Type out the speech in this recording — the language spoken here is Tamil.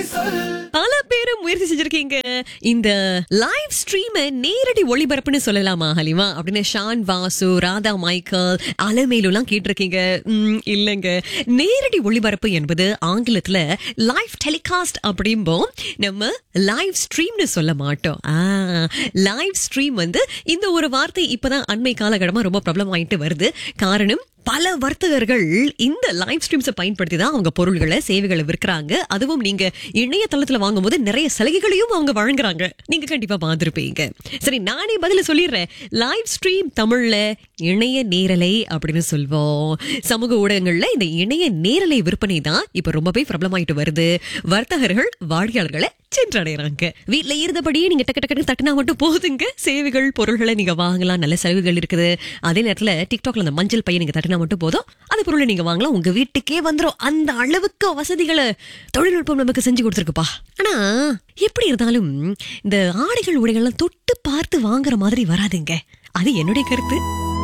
பல பேரும் முயற்சி செஞ்சிருக்கீங்க இந்த லைவ் ஸ்ட்ரீம் நேரடி ஒளிபரப்புன்னு சொல்லலாமா ஹலிமா அப்படின்னு ஷான் வாசு ராதா மைக்கேல் அலமேலுலாம் கேட்டிருக்கீங்க ம், இல்லைங்க நேரடி ஒளிபரப்பு என்பது ஆங்கிலத்துல லைவ் டெலிகாஸ்ட் அப்படிம்போம் நம்ம லைவ் ஸ்ட்ரீம்னு சொல்ல மாட்டோம் லைவ் ஸ்ட்ரீம் வந்து இந்த ஒரு வார்த்தை இப்பதான் அண்மை காலகட்டமா ரொம்ப பிரபலம் ஆயிட்டு வருது காரணம் பல வர்த்தகர்கள் இந்த லைவ் ஸ்ட்ரீம்ஸை பயன்படுத்தி தான் அவங்க பொருள்களை சேவைகளை விற்கிறாங்க அதுவும் நீங்க இணையதளத்துல வாங்கும்போது நிறைய சலுகைகளையும் அவங்க வழங்குறாங்க நீங்க கண்டிப்பா பார்த்திருப்பீங்க சரி நானே பதில சொல்லிடுறேன் லைவ் ஸ்ட்ரீம் தமிழ்ல இணைய நேரலை அப்படின்னு சொல்வோம் சமூக ஊடகங்கள்ல இந்த இணைய நேரலை விற்பனை தான் இப்ப ரொம்பவே பிரபலமாயிட்டு வருது வர்த்தகர்கள் வாடிக்கையாளர்களை சென்றடைறாங்க வீட்ல இருந்தபடியே நீங்க டக்கு டக்குன்னு தட்டினா மட்டும் போதுங்க சேவைகள் பொருள்களை நீங்க வாங்கலாம் நல்ல சலுகைகள் இருக்குது அதே நேரத்துல டிக்டாக்ல அந்த மஞ்சள் பையன் நீங்க தட்டினா மட்டும் போதும் அந்த பொருளை நீங்க வாங்கலாம் உங்க வீட்டுக்கே வந்துரும் அந்த அளவுக்கு வசதிகளை தொழில்நுட்பம் நமக்கு செஞ்சு கொடுத்துருக்குப்பா ஆனா எப்படி இருந்தாலும் இந்த ஆடைகள் உடைகள்லாம் தொட்டு பார்த்து வாங்குற மாதிரி வராதுங்க அது என்னுடைய கருத்து